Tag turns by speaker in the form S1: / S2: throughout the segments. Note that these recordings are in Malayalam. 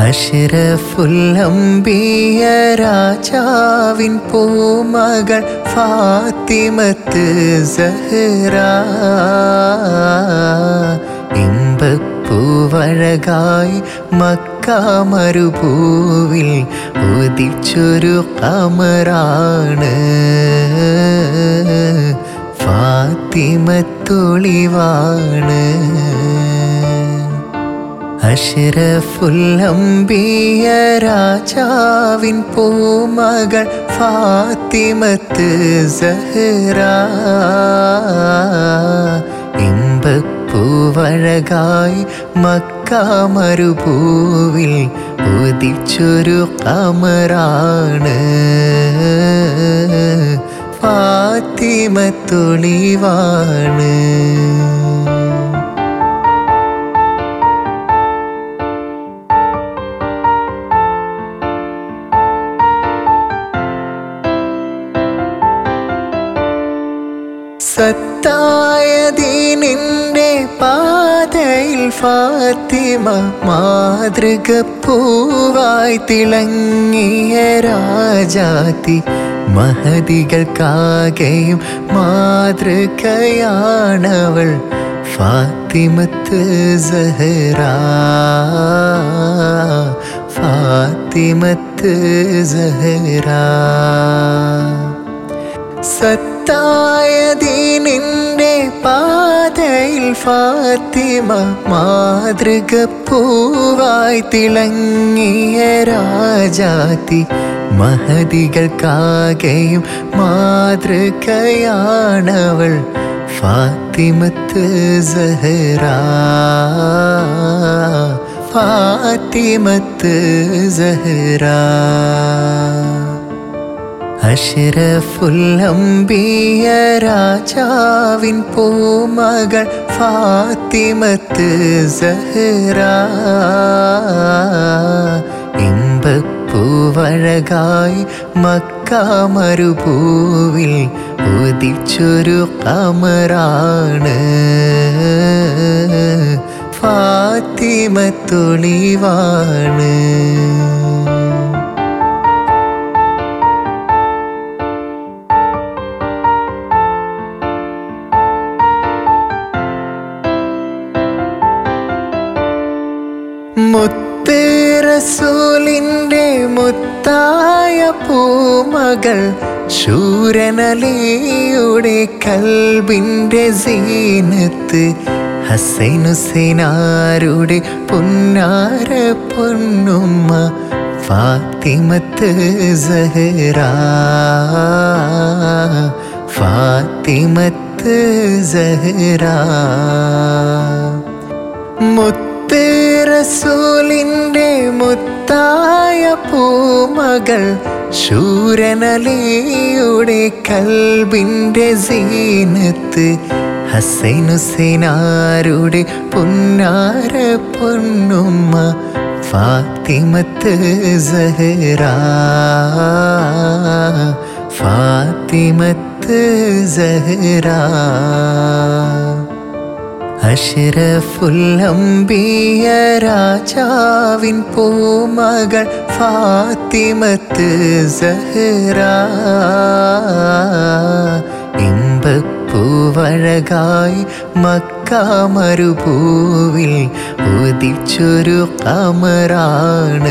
S1: അഷ്റഫുല്ലംബിയ രാജാവിൻ പൂമകൾ ഫാത്തിമത്ത് സഹ്റ ഇമ്പപ്പൂവഴകായി മക്ക മരുഭൂവിൽ ഉദിച്ചൊരു കമറാണ് ഫാത്തിമത്തൊളിവാണ് അഷ്റഫുല്ലംബിയ രാജാവിൻ പൂമകൾ ഫാത്തിമത്ത് സഹ്റ ഇമ്പപ്പൂവഴകായി മക്ക മരുഭൂവിൽ ഉദിച്ചൊരു കമറാണ് ഫാത്തിമത്തൊളിവാണ് സത്തായ ദീനിന്റെ പാതയിൽ ഫാത്തിമ മാതൃക പൂവായി തിളങ്ങിയ രാജാതി മഹതികൾക്കാകെയും മാതൃകയാണവൾ ഫാത്തിമത്ത് സഹറ ഫാത്തിമത്ത് സഹറ സത്തായ ദീനിന്റെ പാതയിൽ ഫാത്തിമ മാതൃക പൂവായി തിളങ്ങിയ രാജാതി മഹതികൾക്കാകെയും മാതൃകയാണവൾ ഫാത്തിമത്ത് സഹറ ഫാത്തിമത്ത് സഹറ അഷ്റഫുല്ലംബിയ രാജാവിൻ പൂമകൾ ഫാത്തിമത്ത് സഹ്റ ഇമ്പപ്പൂവഴകായി മക്ക മരുഭൂവിൽ ഉദിച്ചൊരു കമറാണ് ഫാത്തിമത്തൊളിവാണ് മുത്ത് റസൂലിൻ്റെ മുത്തായ പൂമകൾ ശൂരനലിയുടെ കൽബിൻ്റെ സീനത്ത് ഹസൈനുസൈനാരുടെ പുന്നാര പൊന്നുമ്മ ഫാത്തിമത്ത് സഹറ ഫാത്തിമത്ത് സഹറ മുത്ത് റസൂലിൻ്റെ മുത്തായ പൂമകൾ ശൂരനലിയുടെ കൽബിൻ്റെ സീനത്ത് ഹസൈനുസൈനാരുടെ പുന്നാര പൊന്നുമ്മ ഫാത്തിമത്ത് സഹറ ഫാത്തിമത്ത് സഹറ അഷ്റഫുല്ലംബിയ രാജാവിൻ പൂമകൾ ഫാത്തിമത്ത് സഹ്റ ഇമ്പപ്പൂവഴകായി മക്ക മരുഭൂവിൽ ഉദിച്ചൊരു കമറാണ്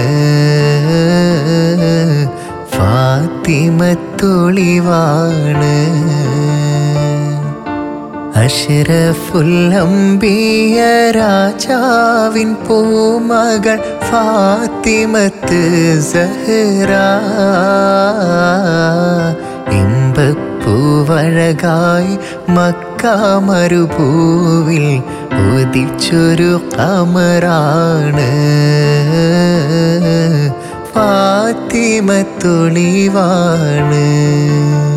S1: ഫാത്തിമത്തൊളിവാണ് അഷ്റഫുല്ലംബിയ രാജാവിൻ പൂമകൾ ഫാത്തിമത്ത് സഹ്റ ഇമ്പപ്പൂവഴകായി മക്ക മരുഭൂവിൽ ഉദിച്ചൊരു കമറാണ് ഫാത്തിമത്തൊളിവാണ്